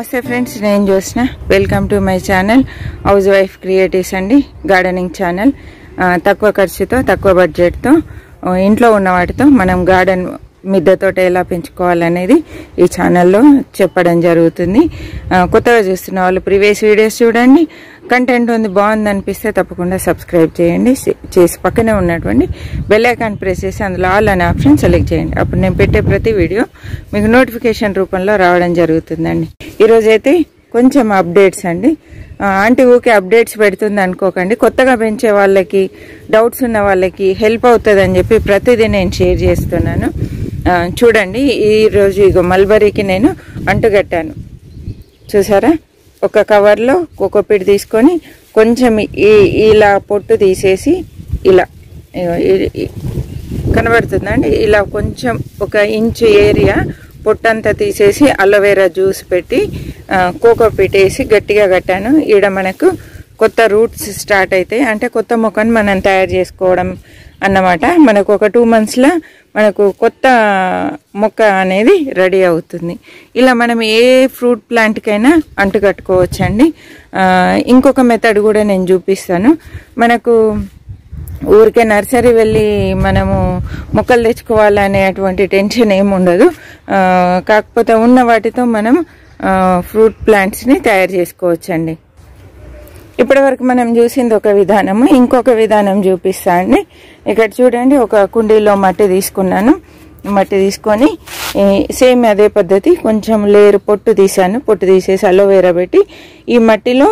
నమస్తే ఫ్రెండ్స్ నేను చూసిన welcome to my channel housewife creatives అండి గార్డెనింగ్ ఛానల్ ఆ, తక్కువ ఖర్చుతో తక్కువ బడ్జెట్తో ఆ, ఇంట్లో ఉన్న వాటితో మనం గార్డెన్ మిద్దెతోట ఎలా పెంచుకోవాలనేది ఈ ఛానల్లో చెప్పడం జరుగుతుంది ఆ, కొత్తగా చూస్తున్న వాళ్ళు ప్రీవియస్ వీడియోస్ చూడండి కంటెంట్ ఉంది బాగుంది అనిపిస్తే తప్పకుండా సబ్స్క్రైబ్ చేయండి చే- చేసి పక్కనే ఉన్నటువంటి బెల్ ఐకాన్ ప్రెస్ చేసి అందులో ఆల్ అనే ఆప్షన్ సెలెక్ట్ చేయండి అప్పుడు నేను పెట్టే ప్రతి వీడియో మీకు నోటిఫికేషన్ రూపంలో రావడం జరుగుతుందండి ఈరోజైతే కొంచెం అప్డేట్స్ అండి ఆ, ఆంటీ ఊకే అప్డేట్స్ పెడుతుంది అనుకోకండి కొత్తగా పెంచే వాళ్ళకి డౌట్స్ ఉన్న వాళ్ళకి హెల్ప్ అవుతుంది అని చెప్పి ప్రతిదీ నేను షేర్ చేస్తున్నాను ఆ, చూడండి ఈరోజు ఇగో మల్బరీకి నేను అంటుగట్టాను చూసారా ఒక కవర్లో కోకోపీట్ తీసుకొని కొంచెం ఈ- ఇలా పొట్టు తీసేసి ఇలా ఇగో ఇ- ఇ- కనబడుతుందండి ఇలా కొంచెం ఒక ఇంచు ఏరియా పొట్టంతా తీసేసి అలోవెరా జ్యూస్ పెట్టి ఆ, కోకోపీట్ వేసి గట్టిగా కట్టాను ఈడ మనకు కొత్త రూట్స్ స్టార్ట్ అవుతాయి అంటే కొత్త మొక్కను మనం తయారు చేసుకోవడం అన్నమాట మనకు ఒక టూ మంత్స్లో మనకు కొత్త మొక్క అనేది రెడీ అవుతుంది ఇలా మనం ఏ ఫ్రూట్ ప్లాంట్కైనా అంటుకట్టుకోవచ్చండి ఆ, ఇంకొక మెథడ్ కూడా నేను చూపిస్తాను మనకు ఊరికే నర్సరీ వెళ్ళి మనము మొక్కలు తెచ్చుకోవాలనేటువంటి టెన్షన్ ఏమి ఉండదు ఆ, కాకపోతే ఉన్న వాటితో మనం ఫ్రూట్ ప్లాంట్స్ని తయారు చేసుకోవచ్చండి ఇప్పటివరకు మనం చూసింది ఒక విధానము ఇంకొక విధానం చూపిస్తా అండి ఇక్కడ చూడండి ఒక కుండీలో మట్టి తీసుకున్నాను మట్టి తీసుకొని ఈ సేమ్ అదే పద్ధతి కొంచెం లేరు పొట్టు తీసాను పొట్టు తీసేసి అలోవేరా పెట్టి ఈ మట్టిలో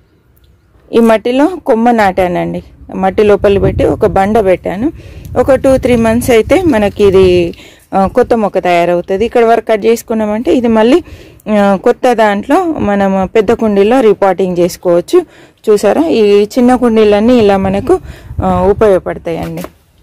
ఈ మట్టిలో కొమ్మ నాటానండి మట్టి లోపల పెట్టి ఒక బండ పెట్టాను ఒక టూ త్రీ మంత్స్ అయితే మనకి ఇది ఆ, కొత్త మొక్క తయారవుతుంది ఇక్కడ వరకు కట్ చేసుకున్నామంటే ఇది మళ్ళీ ఆ, కొత్త దాంట్లో మనం పెద్ద కుండీలో రిపోర్టింగ్ చేసుకోవచ్చు చూసారా ఈ చిన్న కుండీలన్నీ ఇలా మనకు ఆ, ఉపయోగపడతాయండి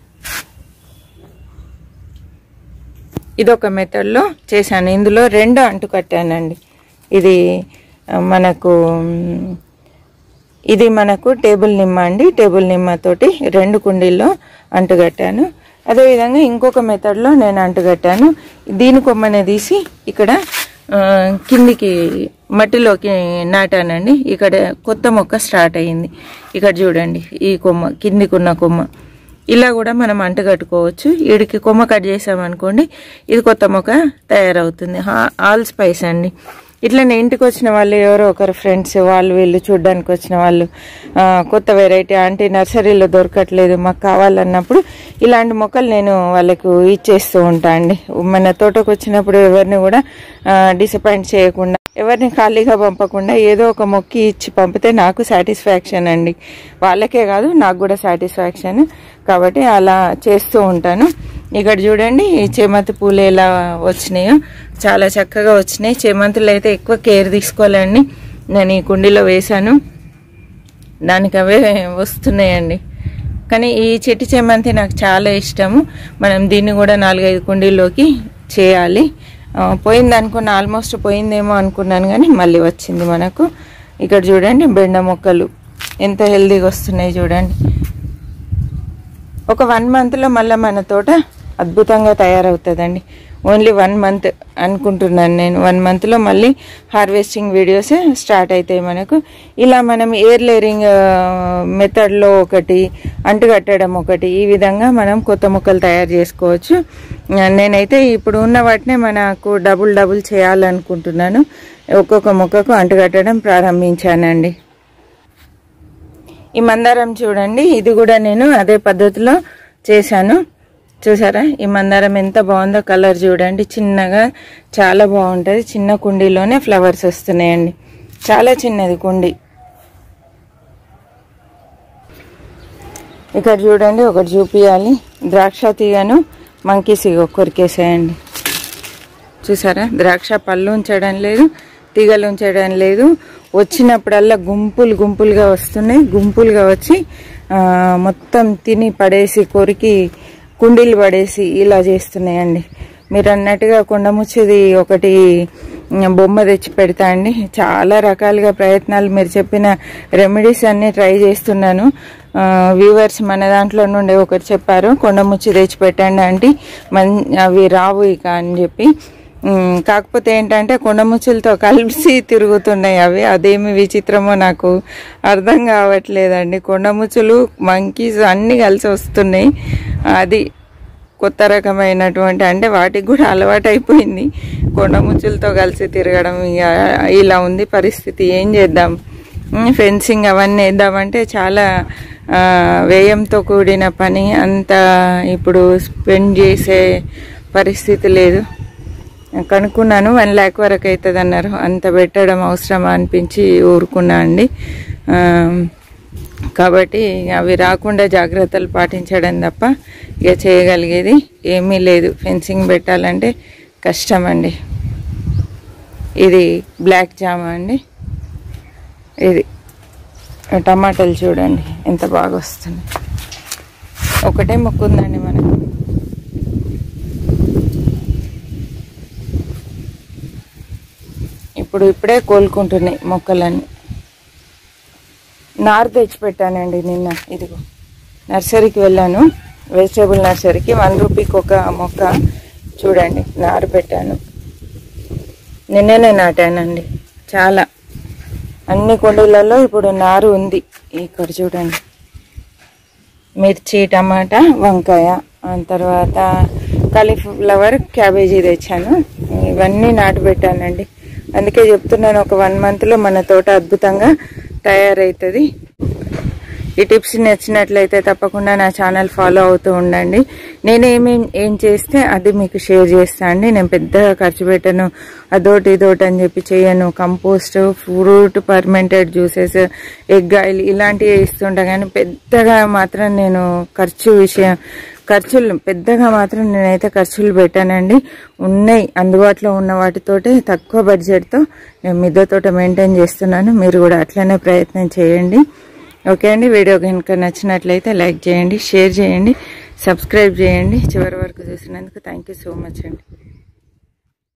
ఇదొక మెథడ్లో చేశాను ఇందులో రెండు అంటు కట్టానండి ఇది ఆ, మనకు మ్, ఇది మనకు టేబుల్ నిమ్మ అండి టేబుల్ నిమ్మతోటి రెండు కుండీల్లో అంటుగట్టాను అదేవిధంగా ఇంకొక మెథడ్లో నేను అంటుగట్టాను దీని కొమ్మనే తీసి ఇక్కడ ఆ, కిందికి మట్టిలోకి నాటానండి ఇక్కడ కొత్త మొక్క స్టార్ట్ అయ్యింది ఇక్కడ చూడండి ఈ కొమ్మ కిందికున్న కొమ్మ ఇలా కూడా మనం అంటుకట్టుకోవచ్చు వీడికి కొమ్మ కట్ చేసామనుకోండి ఇది కొత్త మొక్క తయారవుతుంది హా- ఆల్ స్పైస్ అండి ఇట్లనే ఇంటికి వచ్చిన వాళ్ళు ఎవరో ఒకరు ఫ్రెండ్స్ వాళ్ళు వీళ్ళు చూడడానికి వచ్చిన వాళ్ళు ఆ, కొత్త వెరైటీ అంటే నర్సరీలో దొరకట్లేదు మాకు కావాలన్నప్పుడు ఇలాంటి మొక్కలు నేను వాళ్ళకు ఇచ్చేస్తూ ఉంటా అండి మన తోటకు వచ్చినప్పుడు ఎవరిని కూడా డిసప్పాయింట్ చేయకుండా ఎవరిని ఖాళీగా పంపకుండా ఏదో ఒక మొక్కి ఇచ్చి పంపితే నాకు సాటిస్ఫాక్షన్ అండి వాళ్ళకే కాదు నాకు కూడా సాటిస్ఫాక్షన్ కాబట్టి అలా చేస్తూ ఉంటాను ఇక్కడ చూడండి ఈ చేమంతి పూలు ఎలా వచ్చినాయో చాలా చక్కగా వచ్చినాయి చేమంతులు అయితే ఎక్కువ కేర్ తీసుకోవాలండి నేను ఈ కుండీలో వేశాను దానికి అవే వస్తున్నాయండి కానీ ఈ చెట్టు చేమంతి నాకు చాలా ఇష్టము మనం దీన్ని కూడా నాలుగైదు కుండీల్లోకి చేయాలి ఆ, పోయింది అనుకున్న ఆల్మోస్ట్ పోయిందేమో అనుకున్నాను కానీ మళ్ళీ వచ్చింది మనకు ఇక్కడ చూడండి బెండ మొక్కలు ఎంత హెల్దీగా వస్తున్నాయి చూడండి ఒక వన్ మంత్లో మళ్ళీ మన తోట అద్భుతంగా తయారవుతుందండి ఓన్లీ వన్ మంత్ అనుకుంటున్నాను నేను వన్ మంత్లో మళ్ళీ హార్వెస్టింగ్ వీడియోస్ స్టార్ట్ అవుతాయి మనకు ఇలా మనం ఎయిర్ లేరింగ్ మెథడ్లో ఒకటి అంటుకట్టడం ఒకటి ఈ విధంగా మనం కొత్త మొక్కలు తయారు చేసుకోవచ్చు ఆ, నేనైతే ఇప్పుడు ఉన్న వాటినే మనకు డబుల్ డబుల్ చేయాలనుకుంటున్నాను ఒక్కొక్క మొక్కకు అంటుకట్టడం ప్రారంభించానండి ఈ మందారం చూడండి ఇది కూడా నేను అదే పద్ధతిలో చేశాను చూసారా ఈ మందారం ఎంత బాగుందో కలర్ చూడండి చిన్నగా చాలా బాగుంటుంది చిన్న కుండీలోనే ఫ్లవర్స్ వస్తున్నాయండి చాలా చిన్నది కుండీ ఇక్కడ చూడండి ఒకటి చూపియాలి ద్రాక్ష తీగను మంకీస్ ఇగో కొరికేసేయండి చూసారా ద్రాక్ష పళ్ళు ఉంచడం లేదు తీగలు ఉంచడం లేదు వచ్చినప్పుడల్లా గుంపులు గుంపులుగా వస్తున్నాయి గుంపులుగా వచ్చి ఆ, మొత్తం తిని పడేసి కొరికి కుండీలు పడేసి ఇలా చేస్తున్నాయండి మీరు అన్నట్టుగా కొండముచ్చిది ఒకటి ఉమ్, బొమ్మ తెచ్చి పెడతా అండి చాలా రకాలుగా ప్రయత్నాలు మీరు చెప్పిన రెమెడీస్ అన్ని ట్రై చేస్తున్నాను వ్యూవర్స్ మన దాంట్లో నుండి ఒకరు చెప్పారు కొండముచ్చి తెచ్చి పెట్టండి ఆంటీ మన్ అవి రావు ఇక అని చెప్పి ఉమ్, కాకపోతే ఏంటంటే కొండముచ్చులతో కలిసి తిరుగుతున్నాయి అవి అదేమి విచిత్రమో నాకు అర్థం కావట్లేదండి కొండముచ్చులు మంకీస్ అన్నీ కలిసి వస్తున్నాయి అది కొత్త రకమైనటువంటి అంటే వాటికి కూడా అలవాటు అయిపోయింది కొండముచ్చులతో కలిసి తిరగడం ఇక ఇలా ఉంది పరిస్థితి ఏం చేద్దాం ఉమ్, ఫెన్సింగ్ అవన్నీ వేద్దామంటే చాలా ఆ, వ్యయంతో కూడిన పని అంత ఇప్పుడు స్పెండ్ చేసే పరిస్థితి లేదు కనుక్కున్నాను వన్ ల్యాక్ వరకు అవుతుంది అన్నారు అంత పెట్టడం అవసరమా అనిపించి ఊరుకున్నా అండి ఆ, కాబట్టి అవి రాకుండా జాగ్రత్తలు పాటించడం తప్ప ఇక చేయగలిగేది ఏమీ లేదు ఫెన్సింగ్ పెట్టాలంటే కష్టం అండి ఇది బ్లాక్ జామా అండి ఇది టమాటాలు చూడండి ఎంత బాగా వస్తుంది ఒకటే మొక్కు ఉందండి మనకు ఇప్పుడు ఇప్పుడే కోలుకుంటున్నాయి మొక్కలన్నీ నారు తెచ్చిపెట్టానండి నిన్న ఇదిగో నర్సరీకి వెళ్ళాను వెజిటేబుల్ నర్సరీకి వన్ రూపీకి ఒక మొక్క చూడండి నారు పెట్టాను నిన్ననే నాటానండి చాలా అన్ని కుండీలలో ఇప్పుడు నారు ఉంది ఇక్కడ చూడండి మిర్చి టమాటా వంకాయ ఆ తర్వాత కాలీఫ్లవర్ క్యాబేజీ తెచ్చాను ఇవన్నీ నాటు పెట్టానండి అందుకే చెప్తున్నాను ఒక వన్ మంత్లో మన తోట అద్భుతంగా తయారవుతుంది ఈ టిప్స్ నచ్చినట్లయితే తప్పకుండా నా ఛానల్ ఫాలో అవుతూ ఉండండి నేనేమి ఏం చేస్తే అది మీకు షేర్ చేస్తా అండి నేను పెద్దగా ఖర్చు పెట్టను అదోటి ఇదోటి అని చెప్పి చేయను compost fruit fermented juices egg oil ఇలాంటివి ఇస్తుంటా కానీ పెద్దగా మాత్రం నేను ఖర్చు విషయం ఖర్చులు పెద్దగా మాత్రం నేనైతే ఖర్చులు పెట్టానండి ఉన్నాయి అందుబాటులో ఉన్న వాటితోటి తక్కువ బడ్జెట్తో నేను మిద్దె తోట మెయింటైన్ చేస్తున్నాను మీరు కూడా అట్లనే ప్రయత్నం చేయండి ఓకే అండి వీడియో కనుక నచ్చినట్లయితే లైక్ చేయండి షేర్ చేయండి సబ్స్క్రైబ్ చేయండి చివరి వరకు చూసినందుకు థ్యాంక్ యూ సో మచ్ అండి